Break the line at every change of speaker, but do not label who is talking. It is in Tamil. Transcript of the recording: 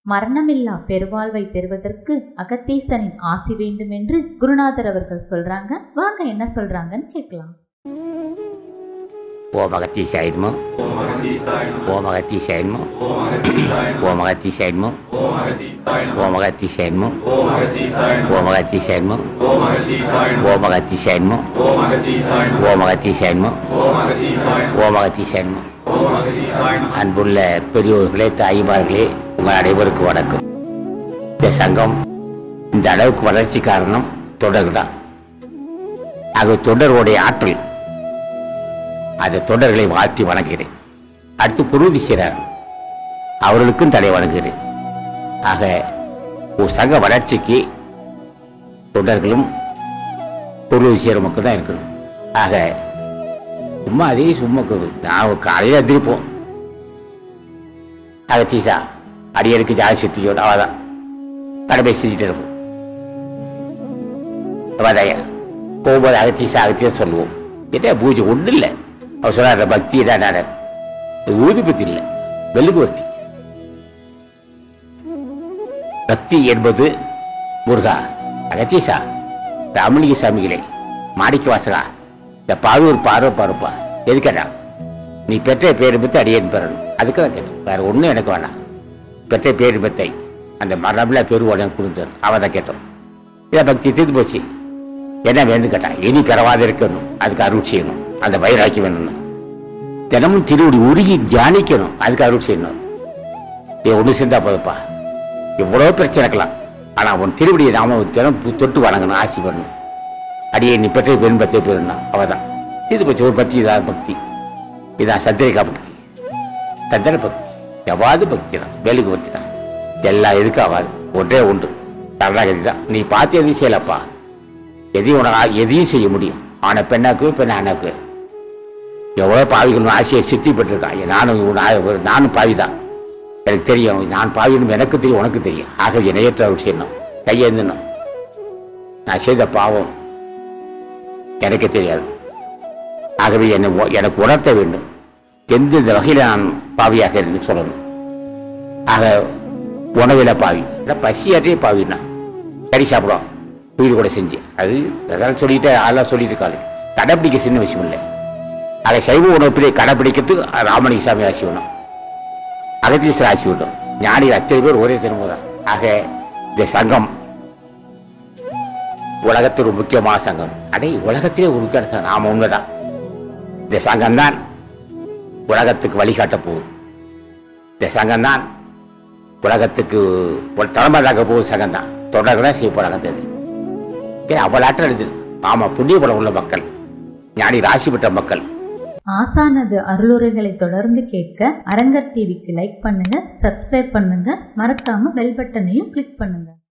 மரணமில்லா பெருவாழ்வை பெறுவதற்கு அகத்தீசனின் ஆசி வேண்டும் என்று குருநாதர் அவர்கள் சொல்றாங்க வாங்க என்ன சொல்றாங்கன்னு கேட்கலாம்
ஓம் அகத்தீசாயின்மோ ஓம் அகத்தீசாயின்மோ ஓம் அகத்தீசாயின்மோ ஓம் அகத்தீசாயின்மோ ஓம் அகத்தீசாயின்மோ ஓம் அகத்தீசாயின்மோ ஓம் அகத்தீசாயின்மோ ஓம் அகத்தீசாயின்மோ அன்புள்ள பெரியோர்களே தாய்மார்களே உங்கள் அனைவருக்கும் வணக்கம் இந்த சங்கம் இந்த அளவுக்கு வளர்ச்சி காரணம் தொடர் தான் அது தொடருடைய ஆற்றல் அந்த தொடர்களை வாழ்த்தி வணங்குகிறேன் அடுத்து புருதி செய்கிறார் அவர்களுக்கும் தலை வணங்குகிறேன் ஆக ஒரு சங்க வளர்ச்சிக்கு தொடர்களும் பொருள் செய்கிற மக்கள் தான் இருக்கணும் ஆக சும்மா அதே சும்மா கு- நான் காலையில் எந்திரிப்போம் ஆக தீசா அடியருக்கு ஜாதி சக்தியோட அவதான் கடமை செஞ்சுட்டு இருப்போம் அவதாயா போகும்போது அகத்தீசா அகத்தியா சொல்லுவோம் என்ன பூஜை ஒன்றும் இல்லை அவர் சொல்றாரு பக்தி தான் நான் இது ஊதுபத்தி இல்லை வெள்ளுகுவர்த்தி பக்தி என்பது முருகா அகத்தீசா ராமலிங்க சாமிகளே மாணிக்க வாசகா இந்த பாரூர் பார்வை பாருப்பா எதுக்கடா நீ பெற்ற பேருபத்தை அடியேன் பெறணும் அதுக்கு தான் கேட்டேன் வேற ஒன்றும் எனக்கு வேணாம் பெற்ற பேருபத்தை அந்த மரபில் பெருவோட கொடுத்தேன் அவன் தான் கேட்டோம் இதை பக்தி தீர்ந்து போச்சு என்ன வேணும் கேட்டான் இனி பெறவாத இருக்கணும் அதுக்கு அருள் செய்யணும் அந்த வைராக்கி வேணும்னு தினமும் திருவடி உருகி தியானிக்கணும் அதுக்கு அருள் செய்யணும் நீ ஒன்று சேர்ந்தா போதுப்பா எவ்வளோ பிரச்சனை இருக்கலாம் ஆனால் உன் திருவடியை நாம தினம் பு- தொட்டு வணங்கணும் ஆசி பண்ணணும் அடியே நீ பெற்ற பெண் பத்தே பெருனா அவ தான் இது பற்றி ஒரு பக்தி இதான் பக்தி இதான் சந்திரிகா பக்தி சந்திர பக்தி எவ்வாது பக்தி தான் வேலுக்கு பக்தி தான் எல்லா எதுக்கும் ஆகாது ஒன்றே ஒன்று சரணாகதி தான் நீ பார்த்து எதையும் செய்யலப்பா எதையும் உனக்கு எதையும் செய்ய முடியும் ஆன பெண்ணாக்குவே பெண் ஆனாக்குவே எவ்வளோ பாவிகள் ஆசையை சித்தி பெற்றிருக்கான் நானும் இவன் ஆ- ஒரு நானும் பாவி தான் எனக்கு தெரியும் நான் பாவின்னு எனக்கு தெரியும் உனக்கு தெரியும் ஆக இணையற்ற அருள் செய்யணும் கையேந்தணும் நான் செய்த பாவம் எனக்கு தெரியாது ஆகவே என்னை உ- எனக்கு உணர்த்த வேண்டும் எந்தெந்த வகையில் நான் பாவியாக இருக்கேன்னு சொல்லணும் ஆக உணவில பாவி இல்லை பசியாற்றே பாவினா கறி சாப்பிடும் உயிர் கூட செஞ்சு அது அதெல்லாம் சொல்லிட்டு அதெல்லாம் சொல்லிட்டு இருக்காரு கடைப்பிடிக்க சின்ன விஷயம் இல்லை அதை சைவ உணவு கடைப்பிடிக்கிறதுக்கு ராமலிங்க சாமி ஆசி வேணும் அகத்தீஸ்வரர் ஆசி விடும் ஞானி அத்தனை பேர் ஒரே சிரமம் தான் ஆக இந்த சங்கம் உலகத்தில் ஒரு முக்கியமான சங்கம் அடே உலகத்திலே ஒரு முக்கியமான சங்கம் நாம உண்மைதான் இந்த சங்கம் தான் உலகத்துக்கு வழிகாட்ட போகுது இந்த சங்கம் தான் உலகத்துக்கு ஒரு தலைமை தாக்க போகுது சங்கம் தான் தொடர்ந்து தான் செய்ய போறாங்க தெரியுது ஏன் அவ்வளோ ஆட்டம் எழுது ஆமா புண்ணிய பலம் உள்ள மக்கள் ஞானி ராசி பெற்ற மக்கள்
ஆசானது அருளுரைகளை தொடர்ந்து கேட்க அரங்கர் டிவிக்கு லைக் பண்ணுங்க சப்ஸ்கிரைப் பண்ணுங்க மறக்காம பெல் பட்டனையும் கிளிக் பண்ணுங்க